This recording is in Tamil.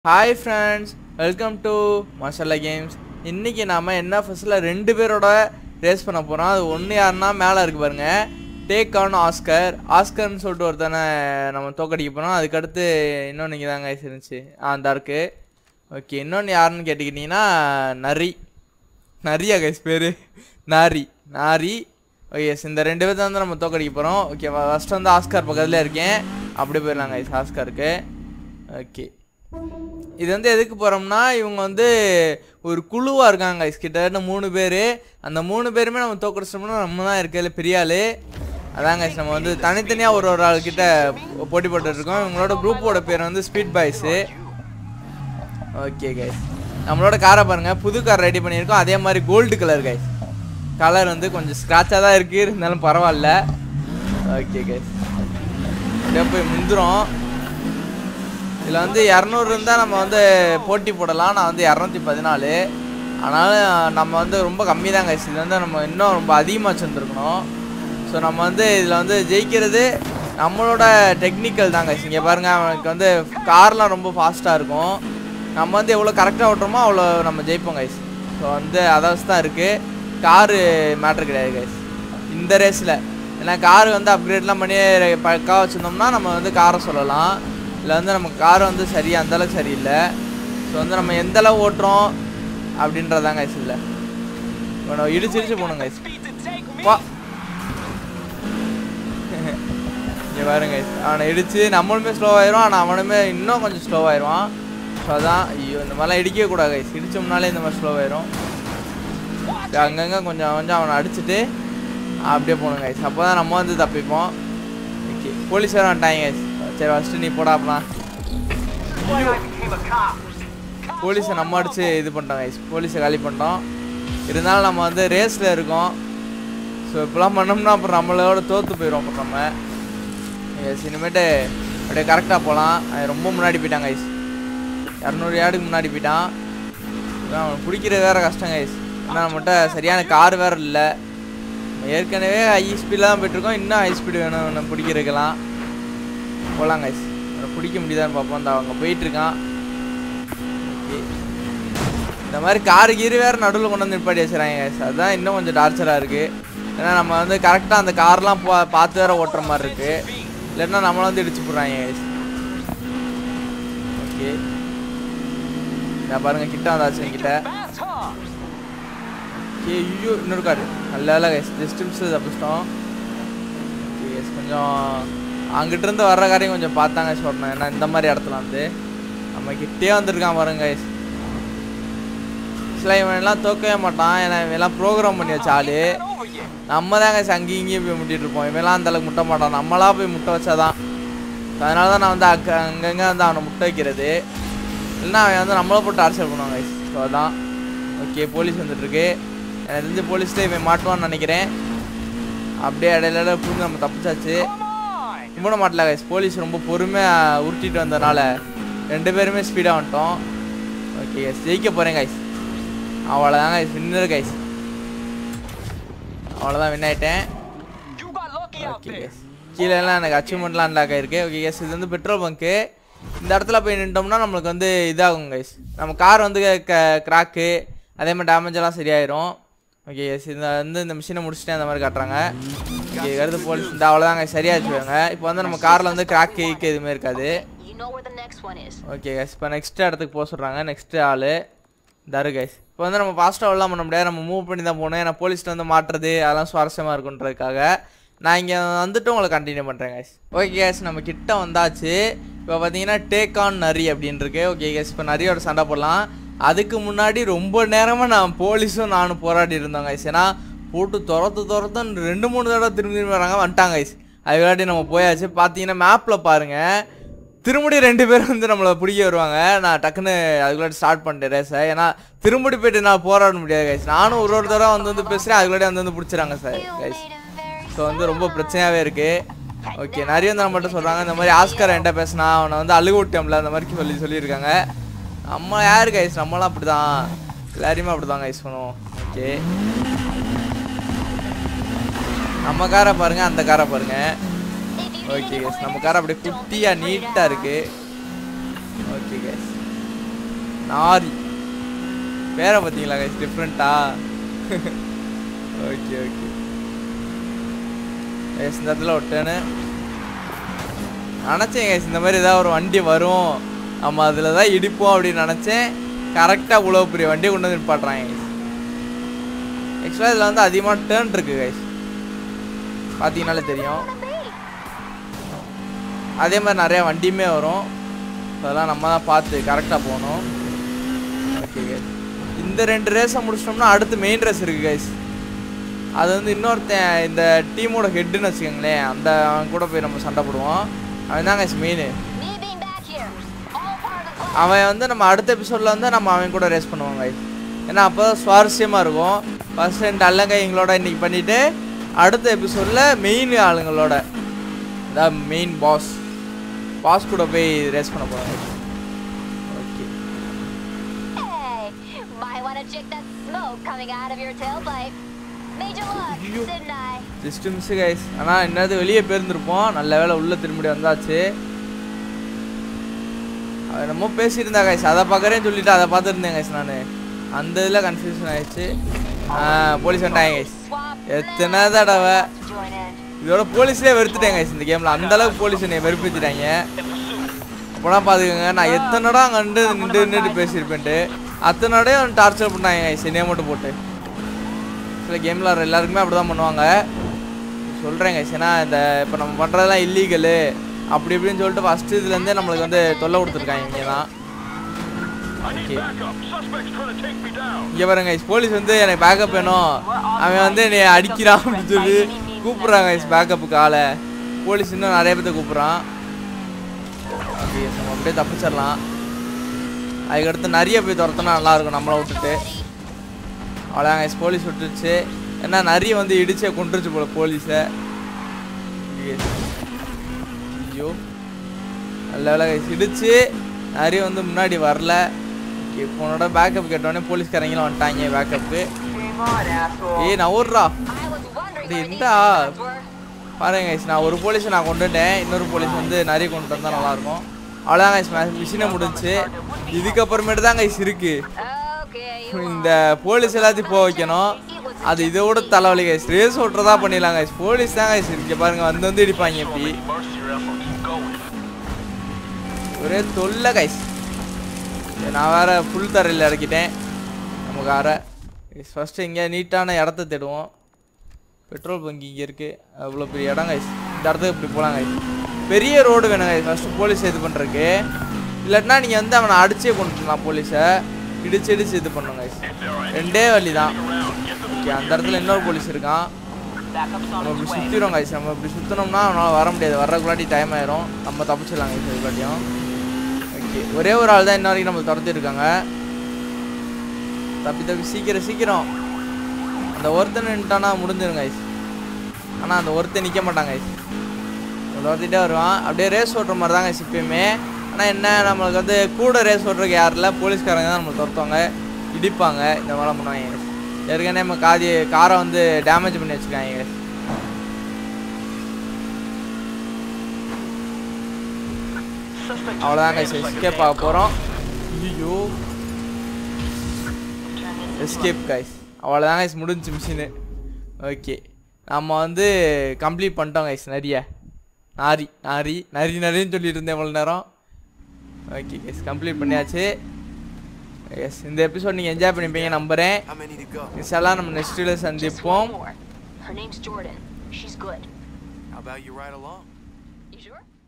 Hi friends welcome to masala games இன்னைக்கு நாம என்ன ஃபர்ஸ்டில் ரெண்டு பேரோட ரேஸ் பண்ண போகிறோம் அது ஒன்று யாருன்னா மேலே இருக்கு பாருங்க டேக் ஆன் ஆஸ்கர் ஆஸ்கர்னு சொல்லிட்டு ஒருத்தனை நம்ம தோக்கடிக்க போகிறோம் அதுக்கடுத்து இன்னொன்று இங்கே தாங்க இருந்துச்சு ஆ அந்த இருக்கு ஓகே இன்னொன்று யாருன்னு கேட்டுக்கிட்டிங்கன்னா நரி நரியா கைஸ் பேர் நாரி நாரி ஓகே எஸ் இந்த ரெண்டு பேர்த்த வந்து நம்ம தோக்கடிக்க போகிறோம் ஓகே ஃபஸ்ட்டு வந்து ஆஸ்கார் பக்கத்தில் இருக்கேன் அப்படியே போயிடலாம் கைஸ் ஆஸ்காருக்கு ஓகே இது வந்து எதுக்கு போகிறோம்னா இவங்க வந்து ஒரு குழுவாக இருக்காங்க guys. கிட்டத்தட்ட மூணு பேர் அந்த மூணு பேருமே நம்ம தோக்கடிச்சோம்னா நம்ம தான் இருக்கிறதுல பெரிய ஆள் அதான் guys நம்ம வந்து தனித்தனியாக ஒரு ஒரு ஆள் கிட்ட போட்டி போட்டுட்டு இருக்கோம் இவங்களோட குரூப்போட பேர் வந்து ஸ்பீட் பாய்ஸு ஓகே கைஸ் நம்மளோட காரை பாருங்க புது கார் ரெடி பண்ணியிருக்கோம் அதே மாதிரி கோல்டு கலர் கைஸ் கலர் வந்து கொஞ்சம் ஸ்க்ராட்சாக தான் இருக்குது இருந்தாலும் பரவாயில்ல ஓகே கைஸ் அப்படியே போய் முந்துரும் இதில் வந்து இரநூறு இருந்தால் நம்ம வந்து போட்டி போடலாம் நான் வந்து இரநூத்தி பதினாலு ஆனாலும் நம்ம வந்து ரொம்ப கம்மி தான் கைஸ் இது வந்து நம்ம இன்னும் ரொம்ப அதிகமாக வச்சுருந்துருக்கணும் ஸோ நம்ம வந்து இதில் வந்து ஜெயிக்கிறது நம்மளோட டெக்னிக்கல் தான் கைஸ் இங்கே பாருங்கள் அவனுக்கு வந்து கார்லாம் ரொம்ப ஃபாஸ்ட்டாக இருக்கும் நம்ம வந்து எவ்வளோ கரெக்டாக ஓட்டுறோமோ அவ்வளோ நம்ம ஜெயிப்போம் கைஸ் ஸோ வந்து அதாவஸ் தான் இருக்குது காரு மேட்ரு கிடையாது கைஸ் இந்த ரேஸில் ஏன்னா கார் வந்து அப்கிரேட்லாம் பண்ணி பக்கா வச்சுருந்தோம்னா நம்ம வந்து காரை சொல்லலாம் இல்லை வந்து நம்ம கார் வந்து சரியா அந்த அளவுக்கு சரியில்லை ஸோ வந்து நம்ம எந்த அளவு ஓட்டுறோம் அப்படின்றதாங்க கைஸ் இல்லை இப்போ நம்ம இடிச்சு இடிச்சு போகணும் கைஸ் வா இங்கே பாருங்க guys. அவனை இடிச்சு நம்மளுமே ஸ்லோவாயிரும் ஆனால் அவனுமே இன்னும் கொஞ்சம் ஸ்லோவாயிருவான் ஸோ அதான் ஐயோ இந்த மாதிரிலாம் இடிக்கவே கூடாது கைஸ் இடிச்சோம்னாலே இந்த மாதிரி ஸ்லோவாயிரும் அங்கங்கே கொஞ்சம் கொஞ்சம் அவனை அடிச்சுட்டு அப்படியே போகணும் கைஸ் அப்போ தான் நம்ம வந்து தப்பிப்போம் ஓகே போலீஸ் வேறு வந்துட்டாங்க கைஸ் சரி ஃபஸ்ட்டு நீ போடா அப்படிலாம் போலீஸை நம்ம அடிச்சு இது பண்ணிட்டோம் கைஸ் போலீஸை காலி பண்ணிட்டோம் இருந்தாலும் நம்ம வந்து ரேஸில் இருக்கோம் ஸோ இப்படிலாம் பண்ணோம்னா அப்புறம் நம்மளோட தோற்று போயிடும் அப்புறம் நம்ம எஸ் இனிமேட்டு அப்படியே கரெக்டாக போகலாம் அது ரொம்ப முன்னாடி போயிட்டான் கைஸ் இரநூறு யார்டுக்கு முன்னாடி போயிட்டான் அதான் அவனுக்கு பிடிக்கிறது வேற கஷ்டம் கைஸ் ஏன்னா நம்மகிட்ட சரியான கார் வேற இல்லை ஏற்கனவே ஹை ஸ்பீடில் தான் போயிட்டுருக்கோம் இன்னும் ஹை ஸ்பீடு வேணும் இன்னும் பிடிக்கிறதுக்கெல்லாம் போகலாம் கைஸ் அவனை பிடிக்க முடியுதான்னு பார்ப்போம் அந்த அவங்க போயிட்டுருக்கான் ஓகே இந்த மாதிரி காரு கீரு வேறு நடுவில் கொண்டு வந்து நிப்பாட்டி வச்சுறாங்க கைஸ் அதுதான் இன்னும் கொஞ்சம் டார்ச்சராக இருக்குது ஏன்னா நம்ம வந்து கரெக்டாக அந்த கார்லாம் பா பார்த்து வேற ஓட்டுற மாதிரி இருக்குது இல்லைன்னா நம்மளை வந்து இடிச்சு போடுறாங்க கைஸ் ஓகே நான் பாருங்க கிட்ட வந்தாச்சு என்கிட்ட ஓகே ஐயோ இன்னொரு காரு நல்ல வேலை கைஸ் ஜஸ்ட் மிஸ் தப்பிச்சிட்டோம் ஓகே கைஸ் கொஞ்சம் அங்கிட்ட இருந்து வர்ற காரையும் கொஞ்சம் பார்த்தாங்க சொல்லணும் ஏன்னா இந்த மாதிரி இடத்துல வந்து நம்ம கிட்டே வந்திருக்கான் பாருங்க கைஸ் சில இவன் எல்லாம் தோக்கவே மாட்டான் ஏன்னா இவன் எல்லாம் ப்ரோக்ராம் பண்ணி வச்ச ஆளு நம்ம தான் கைஸ் அங்கேயும் இங்கேயும் போய் முட்டிட்டு இருப்போம் இவெல்லாம் அந்த அளவுக்கு முட்ட மாட்டான் நம்மளா போய் முட்டை வச்சாதான் அதனால தான் நான் வந்து அக்க அங்கங்கே வந்து அவனை முட்டை வைக்கிறது இல்லைன்னா அவன் வந்து நம்மளை போட்டு டார்ச்சர் பண்ணுவாங்க கைஸ் ஸோ அதான் ஓகே போலீஸ் வந்துட்டுருக்கு எனக்கு தெரிஞ்சு போலீஸ்லேயே இவன் மாட்டுவான்னு நினைக்கிறேன் அப்படியே இடையில புரிஞ்சு நம்ம தப்பிச்சாச்சு கும்பிட மாட்டல கைஸ் போலீஸ் ரொம்ப பொறுமையாக உருட்டிட்டு வந்ததுனால ரெண்டு பேருமே ஸ்பீடாக வந்துட்டோம் ஓகே கைஸ் ஜெயிக்க போகிறேன் கைஸ் அவ்வளோதான் கைஸ் வின்னர் கைஸ் அவ்வளோதான் வின் ஆயிட்டேன் ஓகே கைஸ் கீழே எல்லாம் எனக்கு அச்சீவ்மெண்ட்லாம் அன்லாக் ஆயிருக்கு ஓகே கைஸ் இது வந்து பெட்ரோல் பங்க்கு இந்த இடத்துல போய் நின்ட்டோம்னா நம்மளுக்கு வந்து இதாகும் கைஸ் நம்ம கார் வந்து கிராக்கு அதே மாதிரி டேமேஜ் எல்லாம் சரியாயிரும் ஓகே எஸ் இந்த வந்து இந்த மிஷினை முடிச்சுட்டு அந்த மாதிரி காட்டுறாங்க ஓகே கருது போலீஸ் இந்த அவ்வளோதாங்க சரியாச்சு வாங்க இப்போ வந்து நம்ம காரில் வந்து கிராக்கு ஈக்கு எதுவுமே இருக்காது You know where the next one is. Okay guys இப்போ நெக்ஸ்ட் இடத்துக்கு போக சொல்கிறாங்க நெக்ஸ்ட் ஆள் தரு கைஸ் இப்போ வந்து நம்ம ஃபாஸ்ட்டாக எல்லாம் பண்ண முடியாது நம்ம மூவ் பண்ணி தான் போகணும் ஏன்னா போலீஸ்ட்டு வந்து மாட்டுறது அதெல்லாம் சுவாரஸ்யமாக இருக்குன்றதுக்காக நான் இங்கே வந்துட்டு உங்களை கண்டினியூ பண்ணுறேன் கைஸ் ஓகே கேஸ் நம்ம கிட்ட வந்தாச்சு இப்போ பார்த்தீங்கன்னா டேக் ஆன் நரி அப்படின்னு இருக்கு ஓகே கேஸ் இப்போ நரியோட சண்டை போடலாம் அதுக்கு முன்னாடி ரொம்ப நேரமாக நான் போலீஸும் நானும் போராடி இருந்தோம் கைஸ் ஏன்னா போட்டு துரத்து துரத்துன்னு ரெண்டு மூணு தடவை திரும்பி திரும்பி வராங்க வந்துட்டாங்க கைஸ் அதுக்காட்டி நம்ம போயாச்சு பார்த்தீங்கன்னா மேப்பில் பாருங்கள் திரும்படி ரெண்டு பேரும் வந்து நம்மளை பிடிக்க வருவாங்க நான் டக்குன்னு அதுக்குள்ளாடி ஸ்டார்ட் பண்ணிட்டேன் ரேஸை ஏன்னா திரும்படி போயிட்டு நான் போராட முடியாது கைஸ் நானும் ஒரு ஒரு தடவை வந்து வந்து பேசுகிறேன் அதுக்குள்ளாடி வந்து வந்து பிடிச்சிறாங்க சார் கைஸ் ஸோ வந்து ரொம்ப பிரச்சனையாகவே இருக்குது ஓகே நிறைய வந்து நம்மகிட்ட சொல்கிறாங்க இந்த மாதிரி ஆஸ்கர் என்கிட்ட பேசினா அவனை வந்து அழுகு விட்டோம்ல அந்த மாதிரி சொல்லி சொல்லியிருக்காங்க நம்ம யார் கைஸ் நம்மளாம் அப்படி தான் எல்லாரையுமே அப்படி தான் கைஸ் பண்ணுவோம் ஓகே நம்ம காரை பாருங்க அந்த காரை பாருங்க ஓகே கேஸ் நம்ம கார் அப்படியே குட்டியாக நீட்டாக இருக்கு ஓகே கேஸ் நாரி பேரை பார்த்தீங்களா கைஸ் டிஃப்ரெண்ட்டா ஓகே ஓகே கைஸ் இந்த இடத்துல விட்டேன்னு நினச்சேன் கைஸ் இந்த மாதிரி ஏதாவது ஒரு வண்டி வரும் நம்ம அதில் தான் இடிப்போம் அப்படின்னு நினச்சேன் கரெக்டாக இவ்வளோ பெரிய வண்டியை கொண்டு வந்து நிப்பாட்டுறாங்க கைஸ் ஆக்சுவலாக இதில் வந்து அதிகமாக டேர்ன் இருக்கு கைஸ் பார்த்தீங்கனாலே தெரியும் அதே மாதிரி நிறையா வண்டியுமே வரும் அதெல்லாம் நம்ம தான் பார்த்து கரெக்டாக போகணும் ஓகே கைஸ் இந்த ரெண்டு ரேஸை முடிச்சிட்டோம்னா அடுத்து மெயின் ரேஸ் இருக்குது கைஸ் அது வந்து இன்னொருத்தன் இந்த டீமோட ஹெட்டுன்னு வச்சுக்கோங்களேன் அந்த அவன் கூட போய் நம்ம சண்டை போடுவோம் அவன் தான் guys main Me being back here. All part of the plan. அவன் வந்து நம்ம அடுத்த எபிசோடில் வந்து நம்ம அவன் கூட ரேஸ் பண்ணுவோம் கைஸ் ஏன்னா அப்போ தான் சுவாரஸ்யமாக இருக்கும் ஃபர்ஸ்ட் ரெண்டு அல்லங்கைங்களோட இன்னைக்கு பண்ணிவிட்டு அடுத்த எபிசோடில் மெயின் ஆளுங்களோட அதான் மெயின் பாஸ் பாஸ் கூட போய் ரேஸ் பண்ண போகிறோம் okay Hey, might want to check that smoke coming out of your tailpipe. Made you look, ஐயோ. didn't I? Just miss guys ஆனால் என்னது வெளியே போயிருந்திருப்போம் நல்ல வேளை உள்ளே திரும்பி வந்தாச்சு அவன் என்னமோ பேசிட்டு இருந்தா கைஸ் அதை பார்க்குறேன்னு சொல்லிட்டு அதை பார்த்துருந்தேன் கைஸ் நான் அந்த இதில் கன்ஃபியூஷன் ஆயிடுச்சு போலீஸ் வந்துட்டாங்க கைஸ் Swap எத்தனை left தடவை to join in. இதோட போலீஸே வெறுத்துட்டேன் கைஸ் இந்த கேமில் அந்த அளவுக்கு போலீஸ் என்னை வெறுப்பிச்சுட்டாங்க அப்போலாம் பார்த்துக்கோங்க நான் எத்தனை இடம் அங்கே நின்று நின்று நின்றுட்டு பேசியிருப்பேன்ட்டு அத்தனை இடம் டார்ச்சர் பண்ணாங்க கைஸ் என்னைய மட்டும் போட்டு சில கேமில் வர எல்லாருக்குமே அப்படி தான் பண்ணுவாங்க சொல்கிறேன் கைஸ் ஏன்னா இந்த இப்போ நம்ம பண்ணுறதெல்லாம் இல்லீகலு அப்படி இப்படின்னு சொல்லிட்டு ஃபஸ்ட்டு இதுலேருந்தே நம்மளுக்கு வந்து தொல்லை கொடுத்துருக்காங்க இங்கே தான் ஓகே இங்கே பாருங்க guys, போலீஸ் வந்து எனக்கு பேக்கப் வேணும் அவன் வந்து என்னை அடிக்கிறான் அப்படின்னு சொல்லி கூப்பிட்றாங்க guys பேக்கப்புக்கு ஆளை போலீஸ் இன்னும் நிறைய பேர்த்த கூப்பிட்றான் ஓகே நம்ம அப்படியே தப்பிச்சிடலாம் அதுக்கடுத்து நிறைய போய் துரத்தினா நல்லா இருக்கும் நம்மளை விட்டுட்டு அவ்வளோதான் guys, போலீஸ் விட்டுருச்சு ஏன்னா நிறைய வந்து இடிச்சே கொண்டுருச்சு போல போலீஸை ஐயோ நல்ல வேலை guys, இடிச்சு நிறைய வந்து முன்னாடி வரல ஓகே உன்னோட பேக்கப் கேட்டோடனே போலீஸ்காரங்களும் வந்துட்டாங்க பேக்கப்புக்கு ஏய் நான் ஓடுறா I was wondering டேய், where these இந்தா. guys were. பாருங்க guys, நான் ஒரு போலீஸை நான் கொண்டு வந்துட்டேன் இன்னொரு போலீஸ் வந்து நிறைய கொண்டு வந்தால் நல்லாயிருக்கும் அவ்வளோதான் கைஸ் மிஷினை முடிஞ்சு இதுக்கப்புறமேட்டு தான் கைஸ் இருக்கு Okay, you இந்த போலீஸ் எல்லாத்தையும் போக வைக்கணும் அது இதோட தலைவலி கைஸ் ரேஸ் ஓட்டுறதா பண்ணிடலாம் கைஸ் போலீஸ் தான் கைஸ் இருக்கு பாருங்க வந்து வந்து இடிப்பாங்க இப்படி ஒரே தொல்லை கைஸ் நான் வேற புல் தரையில் இறக்கிட்டேன் நம்ம காரை ஃபஸ்ட்டு இங்கே நீட்டான இடத்த தேடுவோம் பெட்ரோல் பங்க் இங்கே இருக்குது அவ்வளோ பெரிய இடம் கைஸ் இந்த இடத்துக்கு இப்படி போகலாம் கைஸ் பெரிய ரோடு வேணும் கைஸ் ஃபஸ்ட்டு போலீஸ் இது பண்ணுறதுக்கு இல்லாட்டினா நீங்கள் வந்து அவனை அடிச்சே கொண்டு வரலாம் போலீஸை இடிச்சு இடிச்சு இது பண்ணும் கைஸ் ரெண்டே வழி தான் ஓகே அந்த இடத்துல இன்னொரு போலீஸ் இருக்கான் நம்ம இப்படி சுற்றிடும் கைஸ் நம்ம இப்படி சுற்றினோம்னா அவனால் வர முடியாது வர்றதுக்குள்ளாட்டி டைம் ஆயிரும் நம்ம தப்பிச்சிடலாம் கைஸ் இதுக்காட்டியும் ஓகே ஒரே ஒரு ஆள் தான் இன்ன வரைக்கும் நம்மளை துரத்தி இருக்காங்க தப்பி தப்பி சீக்கிரம் சீக்கிரம் அந்த ஒருத்தன் நின்ட்டானா முடிஞ்சிடும் கைஸ் ஆனால் அந்த ஒருத்தன் நிற்க மாட்டாங்க கைஸ் துரத்திட்டே வருவான் அப்படியே ரேஸ் ஓட்டுற மாதிரி தான் கைஸ் இப்பயுமே ஆனால் என்ன நம்மளுக்கு வந்து கூட ரேஸ் ஓட்டுறதுக்கு யாரில்ல போலீஸ்காரங்க தான் நம்மளை துரத்துவாங்க இடிப்பாங்க இந்த மாதிரிலாம் பண்ணுவாங்க guys. ஏற்கனவே நம்ம காதி காரை வந்து டேமேஜ் பண்ணி வச்சுருக்காங்க guys. அவ்வளோதான் கைஸ் எஸ்கேப் ஆக போகிறோம் ஐயோ எஸ்கேப் கைஸ் அவ்வளோதான் கைஸ் முடிஞ்சு மிஷினு ஓகே நம்ம வந்து கம்ப்ளீட் பண்ணிட்டோம் கைஸ் நிறைய நாரி நாரி நரி நரின்னு சொல்லிட்டு இருந்தேன் இவ்வளோ நேரம் ஓகே கைஸ் கம்ப்ளீட் பண்ணியாச்சு எஸ் இந்த எபிசோட் நீங்கள் என்ஜாய் பண்ணிப்பீங்க நம்புகிறேன் How many to go? இன்ஷால்லா நம்ம நெக்ஸ்ட் வீடியோ Just one சந்திப்போம் more. Her name's Jordan. She's good. How about you ride along? You sure?